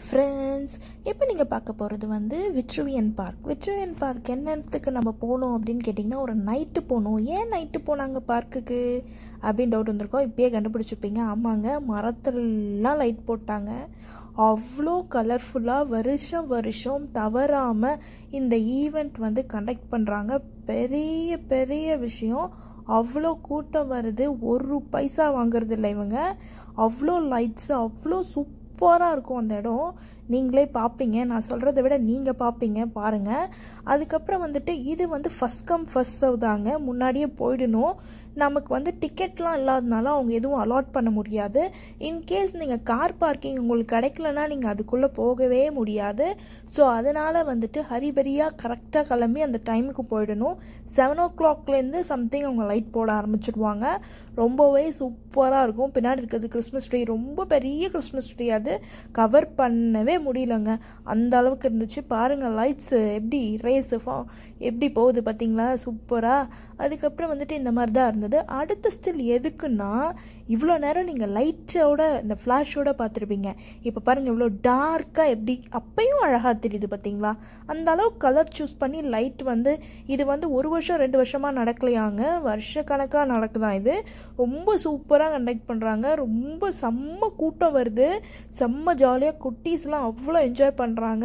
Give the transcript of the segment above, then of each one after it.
friends இப்போ நீங்கள் பார்க்க போகிறது வந்து விட்ருவியன் பார்க் விட்ருவியன் பார்க் என்னத்துக்கு நம்ம போகணும் அப்படின்னு கேட்டிங்கன்னா ஒரு நைட்டு போகணும் ஏன் நைட்டு போனாங்க பார்க்குக்கு அப்படின்னு டவுட் வந்திருக்கோம் இப்பயே கண்டுபிடிச்சிப்பீங்க ஆமாங்க மரத்துலலாம் லைட் போட்டாங்க அவ்வளோ கலர்ஃபுல்லாக வருஷம் வருஷம் தவறாமல் இந்த ஈவெண்ட் வந்து கண்டக்ட் பண்ணுறாங்க பெரிய பெரிய விஷயம் அவ்வளோ கூட்டம் வருது ஒரு பைசா வாங்குறது இல்லை இவங்க அவ்வளோ லைட்ஸு அவ்வளோ சூப்பராக இருக்கும் அந்த இடம் நீங்களே பார்ப்பீங்க நான் சொல்கிறத விட நீங்கள் பார்ப்பீங்க பாருங்கள் அதுக்கப்புறம் வந்துட்டு இது வந்து ஃபஸ்ட் கம் ஃபஸ்ட் சர்வ் தாங்க முன்னாடியே போயிடணும் நமக்கு வந்து டிக்கெட்லாம் இல்லாதனால அவங்க எதுவும் அலாட் பண்ண முடியாது இன்கேஸ் நீங்கள் கார் பார்க்கிங் உங்களுக்கு கிடைக்கலனா நீங்கள் அதுக்குள்ளே போகவே முடியாது ஸோ அதனால் வந்துட்டு ஹரிபரியாக கரெக்டாக கிளம்பி அந்த டைமுக்கு போயிடணும் செவன் ஓ கிளாக்லேருந்து சம்திங் அவங்க லைட் போட ஆரம்பிச்சிடுவாங்க ரொம்பவே சூப்பராக இருக்கும் பின்னாடி இருக்கிறது கிறிஸ்மஸ் ட்ரீ ரொம்ப பெரிய கிறிஸ்மஸ் ட்ரீ அது கவர் பண்ணவே முடியலங்க அந்த அளவுக்கு இருந்துச்சு பாருங்கள் லைட்ஸு எப்படி ரேஸு எப்படி போகுது பார்த்தீங்களா சூப்பராக அதுக்கப்புறம் வந்துட்டு இந்த மாதிரி தான் இருந்தது அடுத்த ஸ்டில் எதுக்குன்னா இவ்வளோ நேரம் நீங்கள் லைட்டோட இந்த ஃப்ளாஷோட பார்த்துருப்பீங்க இப்போ பாருங்கள் இவ்வளோ டார்க்காக எப்படி அப்பையும் அழகாக தெரியுது பார்த்தீங்களா அந்த அளவுக்கு கலர் சூஸ் பண்ணி லைட் வந்து இது வந்து ஒரு வருஷம் ரெண்டு வருஷமாக நடக்கலையாங்க வருஷ கணக்காக நடக்குதான் இது ரொம்ப சூப்பராக கண்டக்ட் பண்ணுறாங்க ரொம்ப செம்ம கூட்டம் வருது செம்ம ஜாலியாக குட்டீஸ்லாம் அவ்வளோ என்ஜாய் பண்ணுறாங்க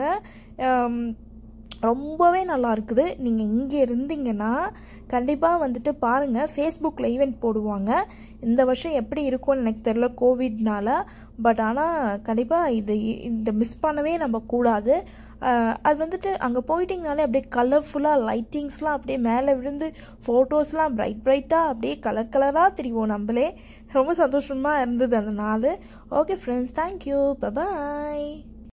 ரொம்பவே நல்லா இருக்குது நீங்கள் இங்கே இருந்தீங்கன்னா கண்டிப்பாக வந்துட்டு பாருங்கள் ஃபேஸ்புக்கில் ஈவெண்ட் போடுவாங்க இந்த வருஷம் எப்படி இருக்கும்னு எனக்கு தெரில கோவிட்னால பட் ஆனால் கண்டிப்பாக இது இந்த மிஸ் பண்ணவே நம்ம கூடாது அது வந்துட்டு அங்கே போயிட்டிங்கனாலே அப்படியே கலர்ஃபுல்லாக லைட்டிங்ஸ்லாம் அப்படியே மேலே விழுந்து ஃபோட்டோஸ்லாம் ப்ரைட் ப்ரைட்டாக அப்படியே கலர் கலராக தெரியும் நம்மளே ரொம்ப சந்தோஷமாக இருந்தது அந்த நாள் ஓகே ஃப்ரெண்ட்ஸ் தேங்க்யூ பாய்